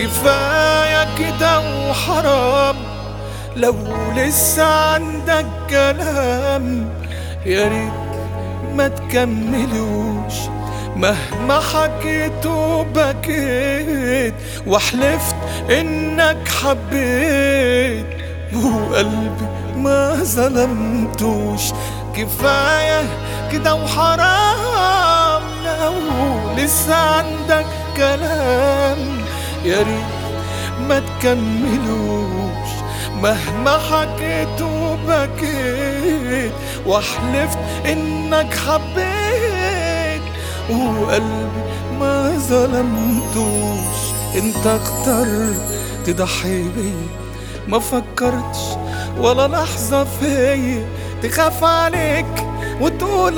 كفاية كده وحرام لو لسه عندك كلام يا ريت ما تكملوش مهما حكيت وبكيت وحلفت انك حبيت وقلبي ما ظلمتوش كفاية كده وحرام لو لسه عندك كلام يا ريت ما تكملوش مهما حكيت وبكيت وحلفت انك حبيت وقلبي ما ظلمتوش انت اخترت تضحي بيا ما فكرتش ولا لحظة فيا تخاف عليك وتقول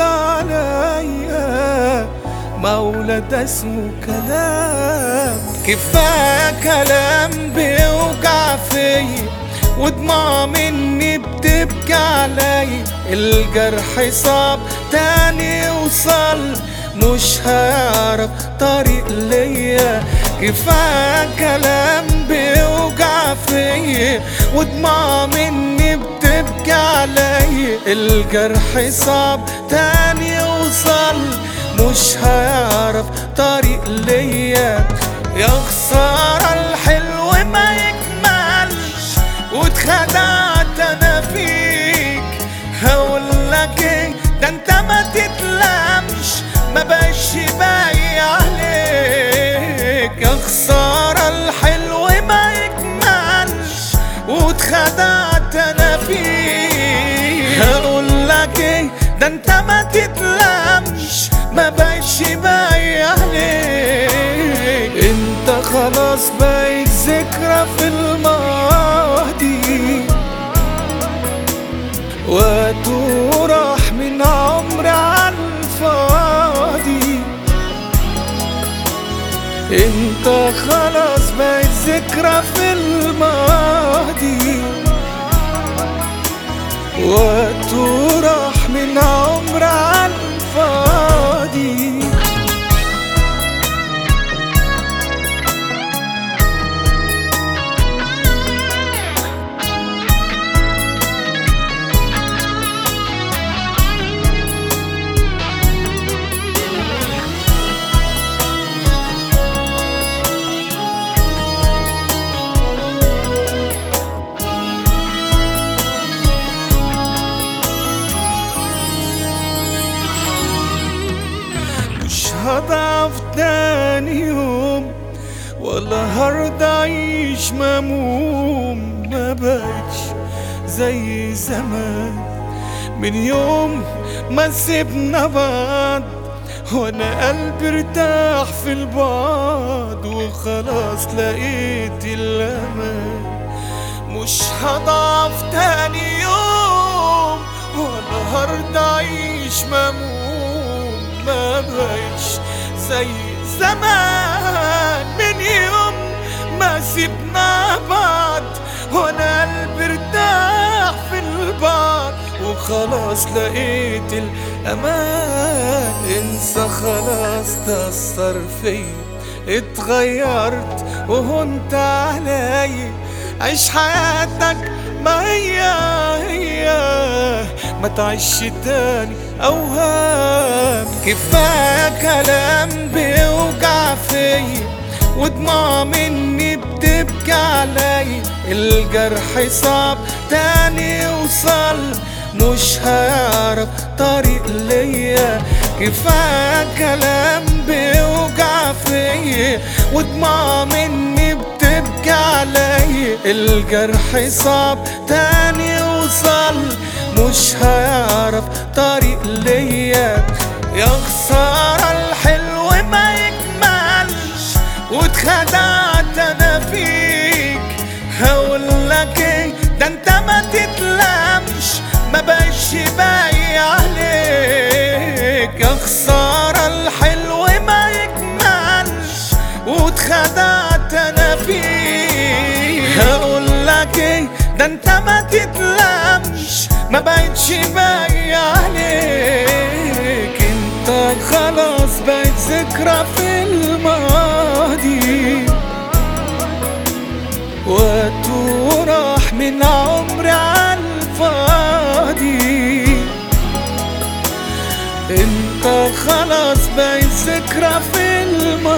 عليا مولى ده اسمه كلام كفاية كلام بيوجع فيا ودموع مني بتبكي عليا الجرح صعب تاني يوصل مش هيعرف طريق ليا كفاية كلام بيوجع فيا ودموع مني بتبكي عليا الجرح صعب تاني يوصل مش هيعرف طريق ليا يا خسارة الحلو ما يكملش واتخدعت انا فيك هقولك ايه ده انت ما تتلمش ما بقاش باقي عليك يا خسارة الحلو ما يكملش واتخدعت انا فيك هقولك ايه ده انت ما تتلمش ما بقاش باقي عليك انت خلاص بقيت ذكرى في الماضي وقت راح من عمري عالفاضي انت خلاص بقيت ذكرى في الماضي وقت راح من عمري عالفاضي مش هضعف تاني يوم ولا هرضى اعيش مموم ما بقتش زي زمان من يوم ما سيبنا بعض وانا قلبي ارتاح في البعد وخلاص لقيت الامان مش هضعف تاني يوم ولا هرضى اعيش مموم ما بقتش زي زمان من يوم ما سيبنا بعض وانا قلبي ارتاح في البعض وخلاص لقيت الامان انسى خلاص تأثر فيا اتغيرت وهنت عليا عيش حياتك ما هي هي ما تعيش تاني اوهام كفايه كلام بيوجع فيا ودموع مني بتبكي عليا الجرح صعب تاني يوصل مش هيعرف طريق ليا كفايه كلام بيوجع فيا ودموع مني بتبكي عليا الجرح صعب تاني يوصل مش هيعرف طريق ليا يا خسارة الحلو ما يكملش واتخدعت انا فيك هقولك ايه ده انت ما تتلمش ما بقاش باقي عليك يا خسارة الحلو ما يكملش واتخدعت انا فيك هقولك ايه ده انت ما تتلمش ما بقتش باقي عليك انت خلاص بقيت ذكرى في الماضي وقت وراح من عمري عالفاضي انت خلاص بقيت ذكرى في الماضي